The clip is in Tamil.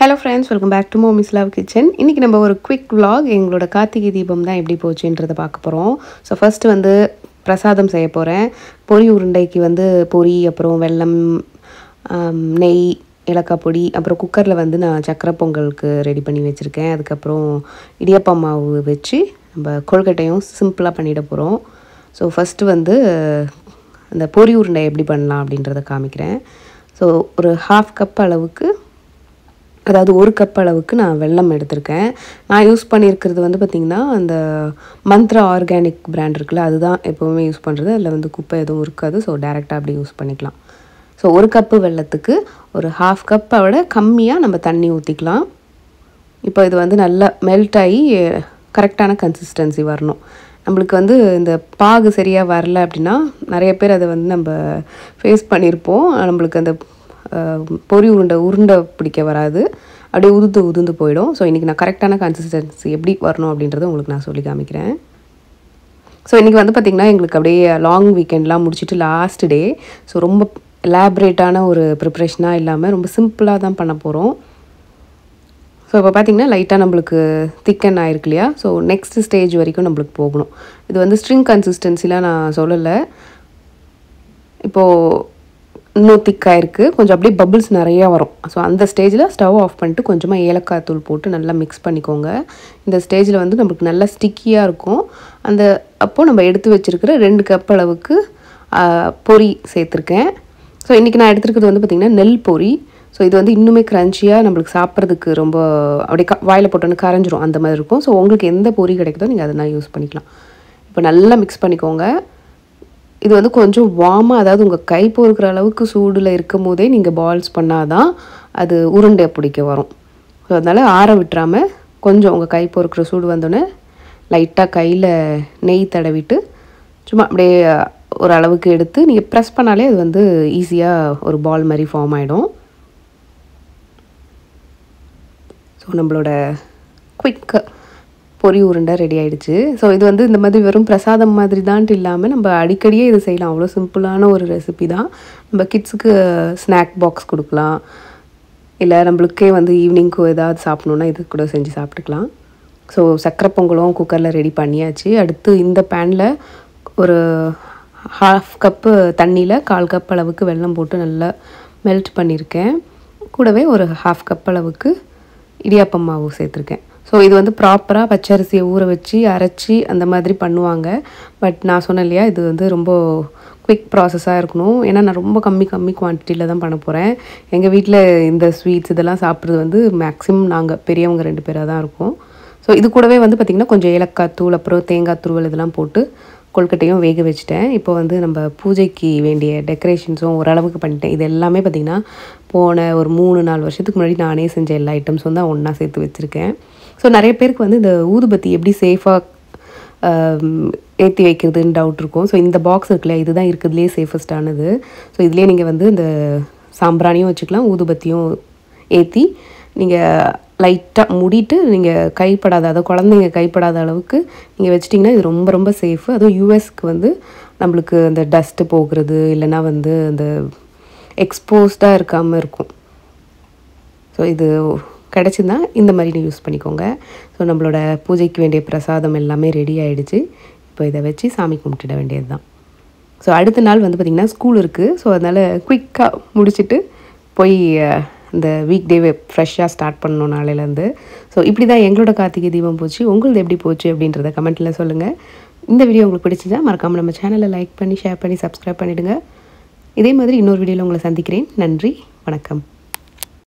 hello friends welcome back to Mommy's Love Kitchen இன்றைக்கி நம்ம ஒரு குவிக் vlog எங்களோட கார்த்திகை தீபம் தான் எப்படி போச்சுன்றதை பார்க்க போகிறோம் ஸோ ஃபஸ்ட்டு வந்து பிரசாதம் செய்ய போகிறேன் பொரி உருண்டைக்கு வந்து பொரி அப்புறம் வெல்லம் ஆம், நெய் ஏலக்காய் பொடி அப்புறம் குக்கரில் வந்து நான் சக்கரை பொங்கலுக்கு ரெடி பண்ணி வச்சுருக்கேன் அதுக்கப்புறம் இடியப்பம் மாவு வச்சு நம்ம கொழுக்கட்டையும் சிம்பிளாக பண்ணிட போகிறோம் ஸோ ஃபஸ்ட்டு வந்து அந்த பொரி உருண்டை எப்படி பண்ணலாம் அப்படின்றத காமிக்கிறேன் ஸோ ஒரு ஹாஃப் கப் அளவுக்கு அதாவது ஒரு கப் அளவுக்கு நான் வெல்லம் எடுத்திருக்கேன் நான் யூஸ் பண்ணியிருக்கிறது வந்து பார்த்திங்கன்னா அந்த மந்த்ரா ஆர்கானிக் பிராண்ட் இருக்குல்ல அதுதான் எப்போவுமே யூஸ் பண்ணுறது அதில் வந்து குப்பை எதுவும் இருக்காது ஸோ டேரெக்டாக அப்படி யூஸ் பண்ணிக்கலாம் ஸோ ஒரு கப்பு வெல்லத்துக்கு ஒரு ஹாஃப் கப்பை விட கம்மியாக நம்ம தண்ணி ஊற்றிக்கலாம் இப்போ இது வந்து நல்லா மெல்ட் ஆகி கரெக்டான கன்சிஸ்டன்சி வரணும் நம்மளுக்கு வந்து இந்த பாகு சரியாக வரல அப்படின்னா நிறைய பேர் அதை வந்து நம்ம ஃபேஸ் பண்ணியிருப்போம் நம்மளுக்கு அந்த அஹ், பொரி உருண்டை உருண்டை பிடிக்க வராது அப்படியே உதுந்து உதுந்து போயிடும் ஸோ இன்றைக்கி நான் கரெக்டான கன்சிஸ்டன்சி எப்படி வரணும் அப்படின்றத உங்களுக்கு நான் சொல்லி காமிக்கிறேன் ஸோ இன்றைக்கி வந்து பார்த்திங்கன்னா எங்களுக்கு அப்படியே லாங் வீக்கெண்ட்லாம் முடிச்சுட்டு லாஸ்ட் டே ஸோ ரொம்ப எலாபரேட்டான ஒரு ப்ரிப்ரேஷனாக இல்லாமல் ரொம்ப சிம்பிளாக தான் பண்ண போகிறோம் ஸோ இப்போ பார்த்தீங்கன்னா லைட்டாக நம்மளுக்கு திக்கன் ஆயிருக்கு இல்லையா ஸோ நெக்ஸ்ட் ஸ்டேஜ் வரைக்கும் நம்மளுக்கு போகணும் இது வந்து ஸ்ட்ரிங் கன்சிஸ்டன்சிலாம் நான் சொல்லலை இப்போது இன்னும் திக்காக இருக்குது கொஞ்சம் அப்படியே பபிள்ஸ் நிறையா வரும் ஸோ அந்த ஸ்டேஜில் ஸ்டவ் ஆஃப் பண்ணிட்டு கொஞ்சமாக ஏலக்காய் தூள் போட்டு நல்லா மிக்ஸ் பண்ணிக்கோங்க இந்த ஸ்டேஜில் வந்து நம்மளுக்கு நல்லா ஸ்டிக்கியாக இருக்கும் அந்த அப்போது நம்ம எடுத்து வச்சுருக்கிற ரெண்டு கப் அளவுக்கு ஆ, பொரி சேர்த்துருக்கேன் ஸோ இன்றைக்கி நான் எடுத்துருக்கிறது வந்து பார்த்திங்கன்னா நெல் பொரி ஸோ இது வந்து இன்னுமே க்ரன்ச்சியாக நம்மளுக்கு சாப்பிட்றதுக்கு ரொம்ப அப்படியே க வாயில் போட்டோன்னு கரைஞ்சிரும் அந்த மாதிரி இருக்கும் ஸோ உங்களுக்கு எந்த பொரி கிடைக்குதோ நீங்கள் அதை நான் யூஸ் பண்ணிக்கலாம் இப்போ நல்லா மிக்ஸ் பண்ணிக்கோங்க இது வந்து கொஞ்சம் வார்மாக அதாவது உங்கள் கை பொறுக்கிற அளவுக்கு சூடில் இருக்கும் போதே நீங்கள் பால்ஸ் பண்ணாதான் அது உருண்டை பிடிக்க வரும் ஸோ அதனால் ஆற விட்டுறாமல் கொஞ்சம் உங்கள் கை பொறுக்கிற சூடு வந்தோடனே லைட்டாக கையில் நெய் தடவிட்டு சும்மா அப்படியே ஒரு அளவுக்கு எடுத்து நீங்கள் ப்ரெஸ் பண்ணாலே அது வந்து ஈஸியாக ஒரு பால் மாதிரி ஃபார்ம் ஆகிடும் ஸோ நம்மளோட குயிக் பொரி உருண்டை ரெடி ஆயிடுச்சு ஸோ இது வந்து இந்த மாதிரி வெறும் பிரசாதம் மாதிரி தான்ட்டு இல்லாமல் நம்ம அடிக்கடியே இது செய்யலாம் அவ்வளோ சிம்பிளான ஒரு ரெசிபி தான் நம்ம கிட்ஸுக்கு ஸ்நாக் பாக்ஸ் கொடுக்கலாம் இல்லை நம்மளுக்கே வந்து ஈவினிங்க்கு ஏதாவது சாப்பிட்ணுன்னா இது கூட செஞ்சு சாப்பிட்டுக்கலாம் ஸோ சக்கரை பொங்கலும் குக்கரில் ரெடி பண்ணியாச்சு அடுத்து இந்த பேனில் ஒரு ஹாஃப் கப்பு தண்ணியில் கால் கப் அளவுக்கு வெல்லம் போட்டு நல்லா மெல்ட் பண்ணியிருக்கேன் கூடவே ஒரு ஹாஃப் கப் அளவுக்கு இடியாப்பம் மாவு சேர்த்துருக்கேன் ஸோ இது வந்து ப்ராப்பராக பச்சரிசியை ஊற வச்சு அரைச்சி அந்த மாதிரி பண்ணுவாங்க பட் நான் சொன்னேன் இல்லையா இது வந்து ரொம்ப குவிக் ப்ராசஸாக இருக்கணும் ஏன்னா நான் ரொம்ப கம்மி கம்மி குவான்டிட்டியில் தான் பண்ண போகிறேன் எங்கள் வீட்டில் இந்த ஸ்வீட்ஸ் இதெல்லாம் சாப்பிட்றது வந்து மேக்ஸிமம் நாங்கள் பெரியவங்க ரெண்டு பேராக தான் இருக்கோம் ஸோ இது கூடவே வந்து பார்த்திங்கன்னா கொஞ்சம் ஏலக்காய் தூள் அப்புறம் தேங்காய் துருவல் இதெல்லாம் போட்டு கொழுக்கட்டையும் வேக வச்சுட்டேன் இப்போ வந்து நம்ம பூஜைக்கு வேண்டிய டெக்கரேஷன்ஸும் ஓரளவுக்கு பண்ணிட்டேன் இது எல்லாமே பார்த்திங்கன்னா போன ஒரு மூணு நாலு வருஷத்துக்கு முன்னாடி நானே செஞ்ச எல்லா ஐட்டம்ஸும் தான் ஒன்றா சேர்த்து வச்சுருக்கேன் ஸோ நிறைய பேருக்கு வந்து இந்த ஊதுபத்தி எப்படி சேஃபாக ஏற்றி வைக்கிறதுன்னு டவுட் இருக்கும் ஸோ இந்த பாக்ஸ் இருக்குல்ல இதுதான் இருக்கிறதுலே சேஃபஸ்டானது ஸோ இதுலேயே நீங்கள் வந்து இந்த சாம்பிராணியும் வச்சுக்கலாம் ஊதுபத்தியும் ஏற்றி நீங்கள் லைட்டாக மூடிட்டு நீங்கள் கைப்படாத அதாவது குழந்தைங்க கைப்படாத அளவுக்கு நீங்கள் வச்சிட்டிங்கன்னா இது ரொம்ப ரொம்ப சேஃபு அதுவும் யூஎஸ்க்கு வந்து நம்மளுக்கு அந்த டஸ்ட்டு போகிறது இல்லைன்னா வந்து அந்த எக்ஸ்போஸ்டாக இருக்காமல் இருக்கும் ஸோ இது கிடச்சிருந்தா இந்த மாதிரி நீ யூஸ் பண்ணிக்கோங்க ஸோ நம்மளோட பூஜைக்கு வேண்டிய பிரசாதம் எல்லாமே ரெடி ஆயிடுச்சு இப்போ இதை வச்சு சாமி கும்பிட்டுட வேண்டியது தான் ஸோ அடுத்த நாள் வந்து பார்த்திங்கன்னா ஸ்கூல் இருக்குது ஸோ அதனால் குயிக்காக முடிச்சுட்டு போய் அஹ், இந்த வீக் டேவை ஃப்ரெஷ்ஷாக ஸ்டார்ட் பண்ணணும் நாளையிலேருந்து ஸோ இப்படி தான் எங்களோட கார்த்திகை தீபம் போச்சு உங்களது எப்படி போச்சு அப்படின்றத கமெண்ட்டில் சொல்லுங்கள் இந்த வீடியோ உங்களுக்கு பிடிச்சிச்சா மறக்காமல் நம்ம சேனலை லைக் பண்ணி ஷேர் பண்ணி சப்ஸ்கிரைப் பண்ணிவிடுங்க இதே மாதிரி இன்னொரு வீடியோவில் உங்களை சந்திக்கிறேன் நன்றி வணக்கம்